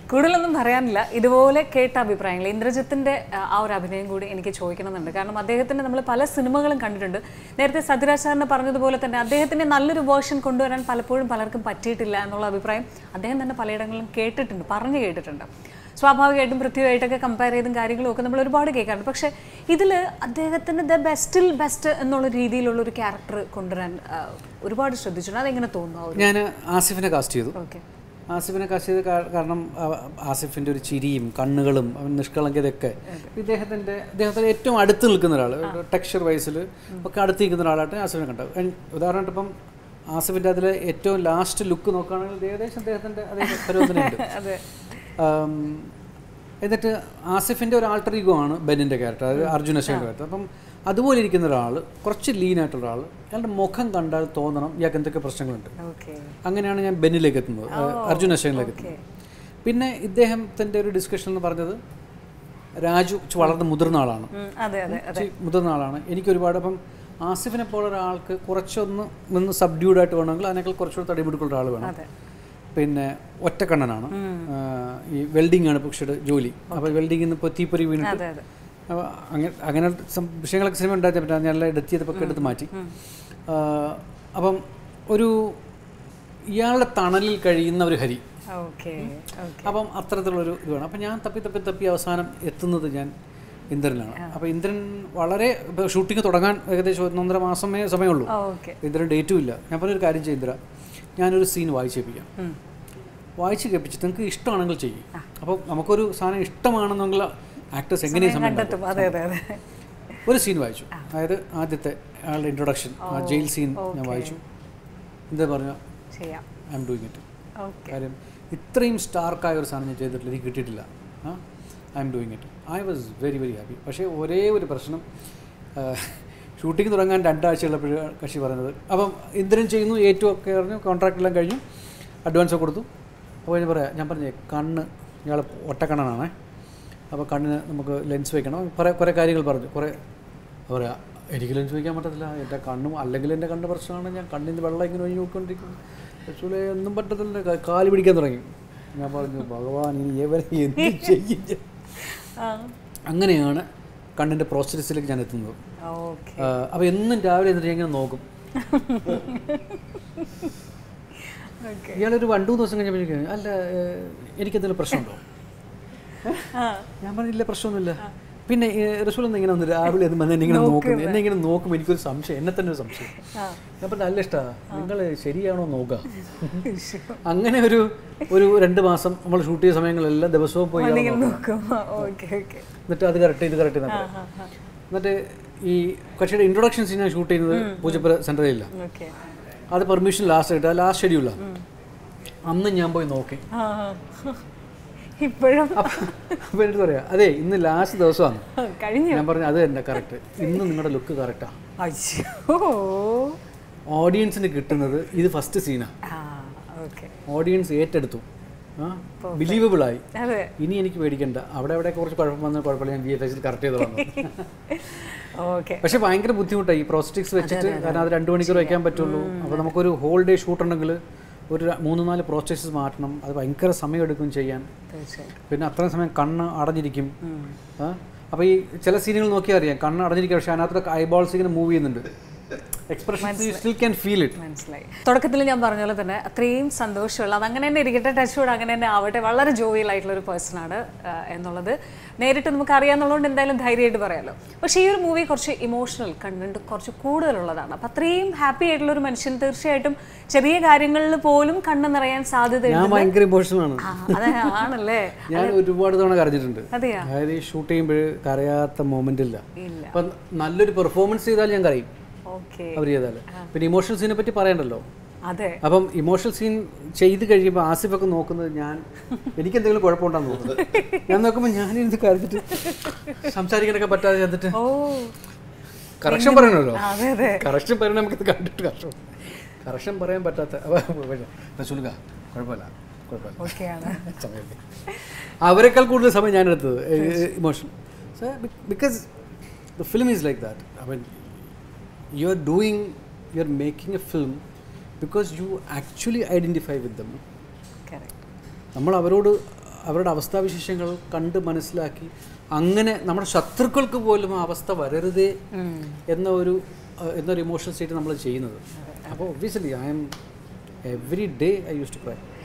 കൂടുതലൊന്നും പറയാനില്ല ഇതുപോലെ കേട്ട അഭിപ്രായങ്ങൾ ഇന്ദ്രജിത്തിന്റെ ആ, ആ ഒരു അഭിനയം കൂടി എനിക്ക് ചോദിക്കണമെന്നുണ്ട് കാരണം അദ്ദേഹത്തിന്റെ നമ്മൾ പല സിനിമകളും കണ്ടിട്ടുണ്ട് നേരത്തെ സത്യരാജ് സാറിന് പറഞ്ഞതുപോലെ തന്നെ അദ്ദേഹത്തിന്റെ നല്ലൊരു വേർഷൻ കൊണ്ടുവരാൻ പലപ്പോഴും പലർക്കും പറ്റിയിട്ടില്ല എന്നുള്ള അഭിപ്രായം അദ്ദേഹം തന്നെ പലയിടങ്ങളിലും കേട്ടിട്ടുണ്ട് പറഞ്ഞു കേട്ടിട്ടുണ്ട് സ്വാഭാവികമായിട്ടും പൃഥ്വിയായിട്ടൊക്കെ കമ്പയർ ചെയ്തും കാര്യങ്ങളും ഒക്കെ നമ്മൾ ഒരുപാട് കേൾക്കാറുണ്ട് പക്ഷേ ഇതിൽ അദ്ദേഹത്തിന് ദ ബെസ്റ്റിൽ ബെസ്റ്റ് എന്നുള്ള രീതിയിലുള്ള ഒരു ക്യാരക്ടർ കൊണ്ടുവരാൻ ആ, ഒരുപാട് ശ്രദ്ധിച്ചിട്ടുണ്ട് അതെങ്ങനെ തോന്നുന്നു ആ ഒരു ഞാൻ ആസിഫിനെ കാസ്റ്റ് ചെയ്തു ഓക്കെ ആസിഫിനെ കാസ്റ്റ് ചെയ്ത് കാ- കാരണം ആ- ആസിഫിൻ്റെ ഒരു ചിരിയും കണ്ണുകളും അവൻ നിഷ്കളങ്കതയൊക്കെ ഇദ്ദേഹത്തിൻ്റെ അദ്ദേഹത്തിന് ഏറ്റവും അടുത്ത് നിൽക്കുന്ന ഒരാൾ ടെക്സ്ചർ വൈസിൽ ഒക്കെ അടുത്ത് നിൽക്കുന്ന ഒരാളായിട്ട് ആസിഫിനെ കണ്ടത് എൻ- ഉദാഹരണമായിട്ട് ഇപ്പം ആസിഫിൻ്റെ അതിൽ ഏറ്റവും ലാസ്റ്റ് ലുക്ക് നോക്കുകയാണെങ്കിൽ ഏകദേശം അദ്ദേഹത്തിൻ്റെ അതേ പരുവത്തിനുണ്ട് അതെ ആം, എന്നിട്ട് ആസിഫിൻ്റെ ഒരു ആൾട്ടർ ഈഗോ ആണ് ബെന്നിൻ്റെ ക്യാരക്ടർ അതായത് അർജുന അശോകൻ്റെ ക്യാരക്ടർ അപ്പം അതുപോലെ ഇരിക്കുന്ന ഒരാൾ കുറച്ച് ലീൻ ആയിട്ടുള്ള ഒരാൾ അയാളുടെ മുഖം കണ്ടാൽ തോന്നണം ഇയാൾക്ക് എന്തൊക്കെ പ്രശ്നങ്ങളുണ്ട് ഓക്കെ അങ്ങനെയാണ് ഞാൻ ബെന്നിലേക്ക് എത്തുന്നത് അർജുൻ അശോകനിലേക്ക് എത്തുന്നത് പിന്നെ ഇദ്ദേഹത്തിൻ്റെ ഒരു ഡിസ്കഷൻ എന്ന് പറഞ്ഞത് രാജു ഇച്ചിരി വളർന്ന് മുതിർന്ന ആളാണ് അതെ അതെ ഇച്ചിരി മുതിർന്ന ആളാണ് എനിക്ക് ഒരുപാട് അപ്പം ആസിഫിനെ പോലെ ഒരാൾക്ക് കുറച്ചൊന്ന് നിന്ന് സബ്ഡ്യൂഡ് ആയിട്ട് വേണമെങ്കിൽ അതിനേക്കാൾ കുറച്ചുകൂടി തടിപിടിക്കുള്ള ഒരാൾ വേണം അതെ പിന്നെ ഒറ്റക്കണ്ണനാണ് ആ, ഈ വെൽഡിംഗ് ആണ് പക്ഷേ ജോലി അപ്പോൾ വെൽഡിങ്ങിൽ നിന്ന് ഇപ്പോൾ തീപ്പൊരി വീണിട്ട് അതെ അതെ അപ്പോൾ അങ്ങനെ അങ്ങനെ സം- വിഷയങ്ങളൊക്കെ സിനിമ ഉണ്ടാക്കാൻ പറ്റാം ഞാൻ എഡിറ്റ് ചെയ്തപ്പോൾ എടുത്ത് മാറ്റി ആ, അപ്പം ഒരു ഇയാളുടെ തണലിൽ കഴിയുന്ന ഒരു ഹരി ഓക്കെ ഓക്കെ അപ്പം അത്തരത്തിലുള്ളൊരു ഇത് വേണം അപ്പം ഞാൻ തപ്പി തപ്പി തപ്പി അവസാനം എത്തുന്നത് ഞാൻ ഇന്ദ്രനിലാണ് അപ്പോൾ ഇന്ദ്രൻ വളരെ ഇപ്പോൾ ഷൂട്ടിംഗ് തുടങ്ങാൻ ഏകദേശം ഒന്നൊന്നര മാസമേ സമയമുള്ളൂ ഓക്കെ ഇന്ദ്രൻ ഡേറ്റും ഇല്ല ഞാൻ പറഞ്ഞൊരു കാര്യം ചെയ്യും ഇന്ദ്ര ഞാനൊരു സീൻ വായിച്ച് കേൾപ്പിക്കാം വായിച്ച് കേൾപ്പിച്ച് നിങ്ങൾക്ക് ഇഷ്ടമാണെങ്കിൽ ചെയ്യും അപ്പോൾ നമുക്കൊരു സാധനം ഇഷ്ടമാണെന്നെങ്കിൽ ആക്ടേഴ്സ് എങ്ങനെയും സമയം ഉണ്ടാക്കും. കണ്ടെത്തും അതെ അതെ അതെ ഒരു സീൻ വായിച്ചു അതായത് ആദ്യത്തെ അയാളുടെ ഇൻട്രൊഡക്ഷൻ ആ ജയിൽ സീൻ ഞാൻ വായിച്ചു എന്താ പറഞ്ഞ ചെയ്യാം I'm doing it okay കാര്യം ഇത്രയും സ്റ്റാർക്കായ ഒരു സാധനം ഞാൻ ചെയ്തിട്ടില്ല എനിക്ക് കിട്ടിയിട്ടില്ല ആ I'm doing it I was very very happy പക്ഷേ ഒരേ ഒരു പ്രശ്നം ഷൂട്ടിംഗ് തുടങ്ങാൻ രണ്ടാഴ്ചയുള്ളപ്പോഴാണ് കക്ഷി പറയുന്നത് അപ്പം ഇന്ദ്രൻ ചെയ്യുന്നു ഏറ്റവും ഒക്കെ പറഞ്ഞു കോൺട്രാക്ട് എല്ലാം കഴിഞ്ഞു അഡ്വാൻസ് ഒക്കെ കൊടുത്തു അപ്പോൾ ഞാൻ പറയാം ഞാൻ പറഞ്ഞേ കണ്ണ് ഇയാൾ ഒറ്റക്കണ്ണനാണേ അപ്പോൾ കണ്ണിന് നമുക്ക് ലെൻസ് വെക്കണം കുറേ കുറേ കാര്യങ്ങൾ പറഞ്ഞു കുറേ പറയാ എനിക്ക് ലെൻസ് വയ്ക്കാൻ പറ്റത്തില്ല എൻ്റെ കണ്ണും അല്ലെങ്കിൽ എൻ്റെ കണ്ണ് പ്രശ്നമാണ് ഞാൻ കണ്ണിൽ നിന്ന് വെള്ളം ഇങ്ങനെ ഒഴിഞ്ഞു നോക്കിക്കൊണ്ടിരിക്കും പക്ഷേ ഒന്നും പറ്റത്തില്ല കാ- കാല് പിടിക്കാൻ തുടങ്ങി ഞാൻ പറഞ്ഞു ഭഗവാൻ ഇനി ഇവരെ എന്ത് ചെയ്യും ഞാൻ?" ആ അങ്ങനെയാണ് കണ്ണിൻ്റെ പ്രോസസ്സിലേക്ക് ഞാൻ എത്തുന്നത് ഓക്കെ അപ്പോൾ എന്നും രാവിലെ എന്നിട്ട് ഞാൻ ഇങ്ങനെ നോക്കും ഓക്കെ ഇയാളൊരു രണ്ടു മൂന്ന് ദിവസം കഴിഞ്ഞപ്പോൾ അല്ല ഏഹ്, എനിക്കെന്തെങ്കിലും പ്രശ്നമുണ്ടോ ആ ഞാൻ പറഞ്ഞില്ല പ്രശ്നമൊന്നുമില്ല പിന്നെ റസൂൽ ഒന്ന് ഇങ്ങനെ ഒന്ന് രാവിലെ ഒന്ന് വന്ന് എന്നെ ഇങ്ങനെ നോക്കും എന്നെ ഇങ്ങനെ നോക്കുമ്പോൾ എനിക്കൊരു സംശയം എന്നെ തന്നെ ഒരു സംശയം ആ ഞാൻ പറഞ്ഞ നല്ല ഇഷ്ടമാണ് നിങ്ങൾ ശരിയാണോ നോക്കുക അങ്ങനെ ഒരു ഒരു രണ്ട് മാസം നമ്മൾ ഷൂട്ട് ചെയ്ത സമയങ്ങളെല്ലാം ദിവസവും പോയി ഇയാളെ ഇങ്ങനെ നോക്കണം. നോക്കും ഓക്കെ ഓക്കെ എന്നിട്ട് അത് കറക്റ്റ് ഇത് കറക്റ്റ് എന്നിട്ട് ഈ കക്ഷിയുടെ ഇൻട്രൊഡക്ഷൻ സീൻ ഞാൻ ഷൂട്ട് ചെയ്യുന്നത് പൂജപ്പുര സെൻട്രലില്ല ഓക്കെ അത് പെർമിഷൻ ലാസ്റ്റ് കിട്ടുക ലാസ്റ്റ് ഷെഡ്യൂളാണ് അന്ന് ഞാൻ പോയി നോക്കി ആ ഇപ്പോഴും അപ്പോൾ എനിക്ക് പറയാം അതെ ഇന്ന് ലാസ്റ്റ് ദിവസമാണ് കഴിഞ്ഞു ഞാൻ പറഞ്ഞു അത് തന്നെ കറക്റ്റ് ഇന്ന് നിങ്ങളുടെ ലുക്ക് കറക്റ്റാണ് അയ്യോ ഓഡിയൻസിന് കിട്ടുന്നത് ഇത് ഫസ്റ്റ് സീനാണ് ആ ഓക്കെ ഓഡിയൻസ് ഏറ്റെടുത്തു ആ ബിലീവബിൾ ആയി അതെ ഇനി എനിക്ക് പേടിക്കണ്ട അവിടെ അവിടെ കുറച്ച് കുഴപ്പം വന്നാൽ കുഴപ്പമില്ല ഞാൻ വി എഫ് എക്സിൽ കറക്റ്റ് ചെയ്തോളാം ഓക്കെ പക്ഷേ ഭയങ്കര ബുദ്ധിമുട്ടായി ഈ പ്രോസ്റ്ററ്റിക്സ് വെച്ചിട്ട് കാരണം അത് രണ്ട് മണിക്കൂർ വയ്ക്കാൻ പറ്റുള്ളൂ അപ്പോൾ നമുക്കൊരു ഹോൾ ഡേ ഷൂട്ട് ഉണ്ടെങ്കിൽ ഒരു ര- മൂന്ന് നാല് പ്രോസ്റ്ററ്റിക്സ് മാറ്റണം അത് ഭയങ്കര സമയം എടുക്കും ചെയ്യാൻ തീർച്ചയായും പിന്നെ അത്രയും സമയം കണ്ണ് അടഞ്ഞിരിക്കും ആ അപ്പോൾ ഈ ചില സീനുകൾ നോക്കിയാൽ അറിയാം കണ്ണ് അടഞ്ഞിരിക്കും പക്ഷേ അതിനകത്തൊക്കെ ഐബോൾസ് ഇങ്ങനെ മൂവ് ചെയ്യുന്നുണ്ട് expression still can feel it മനസ്സിലായി തുടക്കത്തിൽ ഞാൻ പറഞ്ഞ പോലെ തന്നെ അത്രയും സന്തോഷമുള്ള അത് അങ്ങനെ തന്നെ ഇരിക്കട്ടെ ടച്ച് വുഡ് അങ്ങനെ തന്നെ ആവട്ടെ വളരെ ജോവിയൽ ആയിട്ടുള്ള ഒരു പേഴ്സൺ ആണ് ആ, എന്നുള്ളത് നേരിട്ട് നമുക്ക് അറിയാന്നുള്ളതുകൊണ്ട് എന്തായാലും ധൈര്യമായിട്ട് പറയാമല്ലോ പക്ഷേ ഈ ഒരു മൂവി കുറച്ച് ഇമോഷണൽ കണ്ടന്റ് കുറച്ച് കൂടുതലുള്ളതാണ് അപ്പം അത്രയും ഹാപ്പി ആയിട്ടുള്ള ഒരു മനുഷ്യൻ തീർച്ചയായിട്ടും ചെറിയ കാര്യങ്ങളിൽ പോലും കണ്ണ് നിറയാൻ സാധ്യതയുണ്ട് ഞാൻ ഭയങ്കര ഇമോഷണൽ ആണ് ആ, അതെ ആണല്ലേ ഞാൻ ഒരുപാട് തവണ കരഞ്ഞിട്ടുണ്ട് അതെയാ അതായത് ഈ ഷൂട്ട് ചെയ്യുമ്പോൾ കരയാത്ത മൊമെന്റ് ഇല്ല ഇല്ല അപ്പം നല്ലൊരു പെർഫോമൻസ് ചെയ്താൽ ഞാൻ കരയും ഓക്കെ അവർ ചെയ്താൽ പിന്നെ ഇമോഷണൽ സീനെ പറ്റി പറയണ്ടല്ലോ അതെ അപ്പം ഇമോഷണൽ സീൻ ചെയ്ത് കഴിയുമ്പോൾ ആസിഫൊക്കെ നോക്കുന്നത് ഞാൻ എനിക്ക് എന്തെങ്കിലും കുഴപ്പമുണ്ടാന്ന് നോക്കുന്നത് ഞാൻ നോക്കുമ്പോൾ ഞാൻ ഇരുന്ന് കരഞ്ഞിട്ട് സംസാരിക്കാനൊക്കെ പറ്റാതെ ചെന്നിട്ട് ഓ കറക്ഷൻ പറയണമല്ലോ അതെ അതെ കറക്ഷൻ പറയണ നമുക്ക് ഇത് കണ്ടിട്ട് കറക്ഷൻ കറക്ഷൻ പറയാൻ പറ്റാത്ത റസൂൽക്ക കുഴപ്പമില്ല കുഴപ്പമില്ല ഓക്കെയാണ് സമയമില്ല അവരെക്കാൾ കൂടുതൽ സമയം ഞാൻ എടുത്തത് emotion because the film is like that I mean you are doing you are making a film because you actually identify with them correct നമ്മൾ അവരോട് അവരുടെ അവസ്ഥാവിശേഷങ്ങൾ കണ്ട് മനസ്സിലാക്കി അങ്ങനെ നമ്മുടെ ശത്രുക്കൾക്ക് പോലും ആ അവസ്ഥ വരരുതേ എന്ന ഒരു ആ, എന്നൊരു ഇമോഷണൽ സ്റ്റേറ്റ് നമ്മൾ ചെയ്യുന്നത് അപ്പോൾ obviously I'm every day I use to cry